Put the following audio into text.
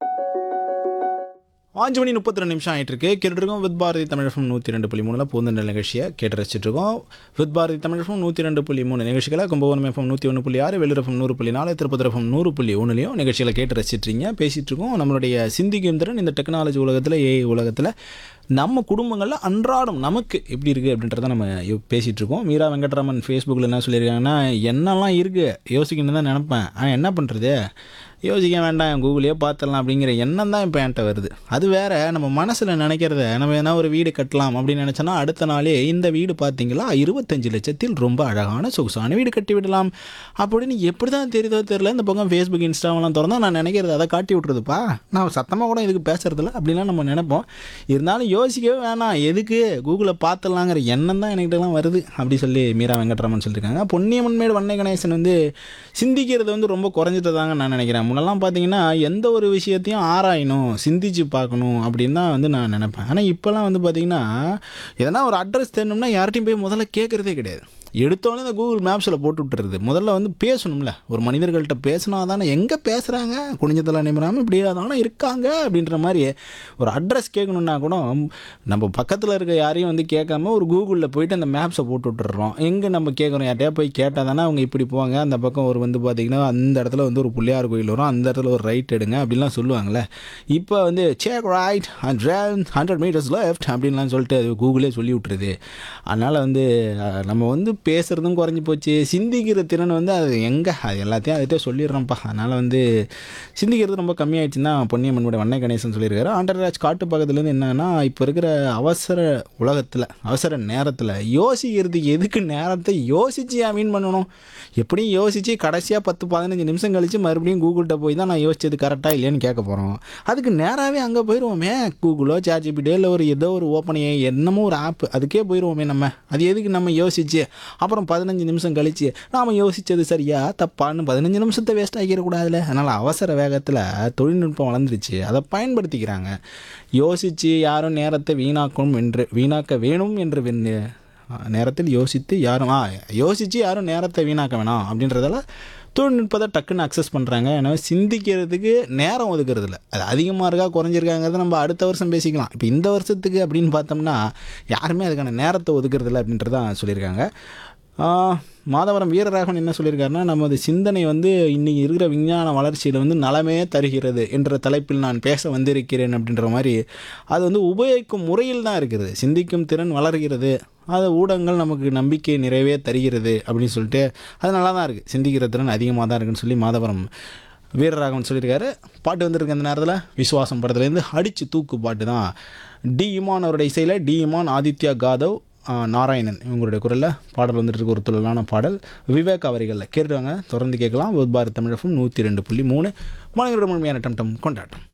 அஞ்சு மணி முப்பத்தி ரெண்டு நிமிஷம் ஆயிட்டு இருக்கு கேட்டுருக்கோம் வித் பாரதி தமிழகம் நூற்றி ரெண்டு புள்ளி மூணில் பூந்தண்டல் நிகழ்ச்சியை கேட்டு ரசிச்சுட்டு இருக்கோம் வித் பாரதி தமிழகம் நூற்றி ரெண்டு புள்ளி மூணு நிகழ்ச்சிகளை கும்பகோணம் எஃப்எம் நூற்றி ஒன்று புள்ளி ஆறு வெளிரஃபம் நூறு புள்ளி நாலு திருப்பதி எஃப்எம் நூறு புள்ளி ஒன்றுலையும் நிகழ்ச்சிகளை கேட்டு ரசிச்சிட்ருங்க பேசிகிட்டு இருக்கோம் நம்மளுடைய சிந்திக்கும் திறன் இந்த டெக்னாலஜி உலகத்தில் ஏஐ உலகத்தில் நம்ம குடும்பங்களில் அன்றாடம் நமக்கு எப்படி இருக்குது அப்படின்றத நம்ம யோ- பேசிட்டு இருக்கோம் மீரா வெங்கட்ராமன் ஃபேஸ்புக்கில் என்ன சொல்லியிருக்காங்கன்னா என்னெல்லாம் இருக்குது யோசிக்கணும்னு தான் நினப்பேன் ஆனால் என்ன பண்ணுறது யோசிக்க வேண்டாம் கூகுளே பார்த்துடலாம் அப்படிங்கிற எண்ணம் தான் இப்போ என்கிட்ட வருது அது வேற நம்ம மனசில் நினைக்கிறத நம்ம எதனா ஒரு வீடு கட்டலாம் அப்படின்னு நினச்சோன்னா அடுத்த நாளே இந்த வீடு பார்த்தீங்களா இருபத்தஞ்சு லட்சத்தில் ரொம்ப அழகான சொகுசான வீடு கட்டி விடலாம் அப்படின்னு எப்படி தான் தெரியுதோ தெரியல இந்த பக்கம் ஃபேஸ்புக் இன்ஸ்டாவெல்லாம் திறந்தா நான் நினைக்கிறது அதை காட்டி விட்றதுப்பா நான் சத்தமாக கூட இதுக்கு பேசுறதில்ல அப்படிலாம் நம்ம நினைப்போம் இருந்தாலும் யோசிக்கவே வேணாம் எதுக்கு கூகுளை பார்த்துடலாங்கிற எண்ணம் தான் என்கிட்டலாம் வருது அப்படி சொல்லி மீரா வெங்கட்ராமன் சொல்லியிருக்காங்க பொன்னியம்மன்மேடு வண்ணை கணேசன் வந்து சிந்திக்கிறது வந்து ரொம்ப குறைஞ்சிட்டதாங்க நான் நினைக்கிறேன் முன்னெல்லாம் பார்த்தீங்கன்னா எந்த ஒரு விஷயத்தையும் ஆராயணும் சிந்திச்சு பார்க்கணும் அப்படின்னு தான் வந்து நான் நினைப்பேன் ஆனால் இப்போல்லாம் வந்து பார்த்தீங்கன்னா எதனா ஒரு அட்ரஸ் தெரியணும்னா யார்ட்டையும் போய் முதல்ல கேட்குறதே கிடையாது எடுத்தோடனே இந்த கூகுள் மேப்ஸில் போட்டு விட்டுறது முதல்ல வந்து பேசணும்ல ஒரு மனிதர்கள்ட்ட பேசினா தானே எங்கே பேசுகிறாங்க குனிஞ்சத்தில் நிமிராமல் இப்படி தானே இருக்காங்க அப்படின்ற மாதிரி ஒரு அட்ரஸ் கேட்கணுன்னா கூட நம்ம பக்கத்தில் இருக்க யாரையும் வந்து கேட்காம ஒரு கூகுளில் போயிட்டு அந்த மேப்ஸை போட்டு விட்டுறோம் எங்கே நம்ம கேட்குறோம் யார்ட்டையா போய் கேட்டால் தானே அவங்க இப்படி போவாங்க அந்த பக்கம் ஒரு வந்து பார்த்திங்கன்னா அந்த இடத்துல வந்து ஒரு பிள்ளையார் கோயில் வரும் அந்த இடத்துல ஒரு ரைட் எடுங்க அப்படிலாம் சொல்லுவாங்கள்ல இப்போ வந்து சேக் right hundred hundred metres left அப்படின்லாம் சொல்லிட்டு அது கூகுளே சொல்லி விட்டுருது அதனால் வந்து அஹ், நம்ம வந்து பேசுகிறதும் குறைஞ்சி போச்சு சிந்திக்கிற திறன் வந்து அது எங்கே அது எல்லாத்தையும் அதுகிட்ட சொல்லிடுறோம்ப்பா அதனால் வந்து சிந்திக்கிறது ரொம்ப கம்மியாயிடுச்சுன்னு தான் பொன்னியம்மனுடைய வண்ணை கணேசன் சொல்லியிருக்காரு ஆண்டர்ராஜ் காட்டு பக்கத்துலேருந்து என்னன்னா இப்போ இருக்கிற அவசர உலகத்தில் அவசர நேரத்தில் யோசிக்கிறதுக்கு எதுக்கு நேரத்தை யோசிச்சு மீன் பண்ணணும் எப்படியும் யோசித்து கடைசியாக பத்து பதினஞ்சு நிமிஷம் கழித்து மறுபடியும் கூகுள்கிட்ட போய் தான் நான் யோசிச்சது கரெக்டாக இல்லையான்னு கேட்க போகிறோம் அதுக்கு நேராகவே அங்கே போயிடுவோமே கூகுளோ சாட்ஜிபிடியோ இல்லை ஒரு ஏதோ ஒரு ஓப்பனையோ என்னமோ ஒரு ஆப் அதுக்கே போயிடுவோமே நம்ம அது எதுக்கு நம்ம யோசிச்சு அப்புறம் பதினஞ்சு நிமிஷம் கழித்து நாம் யோசித்தது சரியா தப்பான்னு பதினஞ்சு நிமிஷத்தை வேஸ்ட் ஆக்கிடக்கூடாதுல அதனால் அவசர வேகத்தில் தொழில்நுட்பம் வளர்ந்துருச்சு அதை பயன்படுத்திக்கிறாங்க யோசித்து யாரும் நேரத்தை வீணாக்கும் என்று வீணாக்க வேணும் என்று வெண்ணு- நேரத்தில் யோசித்து யாரும் ஆ யோசித்து யாரும் நேரத்தை வீணாக்க வேணாம் அப்படின்றதால தொழில்நுட்பத்தை டக்குன்னு அக்சஸ் பண்ணுறாங்க எனவே சிந்திக்கிறதுக்கு நேரம் ஒதுக்குறது இல்லை அது அதிகமாக இருக்கா குறைஞ்சிருக்காங்கிறத நம்ம அடுத்த வருஷம் பேசிக்கலாம் இப்போ இந்த வருஷத்துக்கு அப்படின்னு பார்த்தோம்னா யாருமே அதுக்கான நேரத்தை ஒதுக்குறது இல்லை அப்படின்றதான் சொல்லியிருக்காங்க ஆ, மாதவரம் வீரராகவன் என்ன சொல்லியிருக்காருன்னா நமது சிந்தனை வந்து இன்றைக்கி இருக்கிற விஞ்ஞான வளர்ச்சியில் வந்து நலமே தருகிறது என்ற தலைப்பில் நான் பேச வந்திருக்கிறேன் அப்படின்ற மாதிரி அது வந்து உபயோகிக்கும் முறையில் தான் இருக்குது சிந்திக்கும் திறன் வளர்கிறது அது ஊடகங்கள் நமக்கு நம்பிக்கை நிறைவே தருகிறது அப்படின்னு சொல்லிட்டு அது நல்லா தான் இருக்குது சிந்திக்கிற திறன் அதிகமாக தான் இருக்குன்னு சொல்லி மாதவரம் வீரராகவன் சொல்லியிருக்காரு பாட்டு வந்திருக்கு அந்த நேரத்தில் விசுவாசம் படத்துலேருந்து அடித்து தூக்கு பாட்டு தான் டி இமான் அவருடைய இசையில் டி இமான் ஆதித்யா காதவ் ஆ, நாராயணன் இவங்களுடைய குரலில் பாடல் வந்துட்டு இருக்கு ஒரு துள்ளலான பாடல் விவேக் அவர்களில் கேட்டுவாங்க தொடர்ந்து கேட்கலாம் பாரத் தமிழகம் நூற்றி ரெண்டு புள்ளி மூணு மாணவர்கள் முழுமையான டம் டம் கொண்டாட்டம்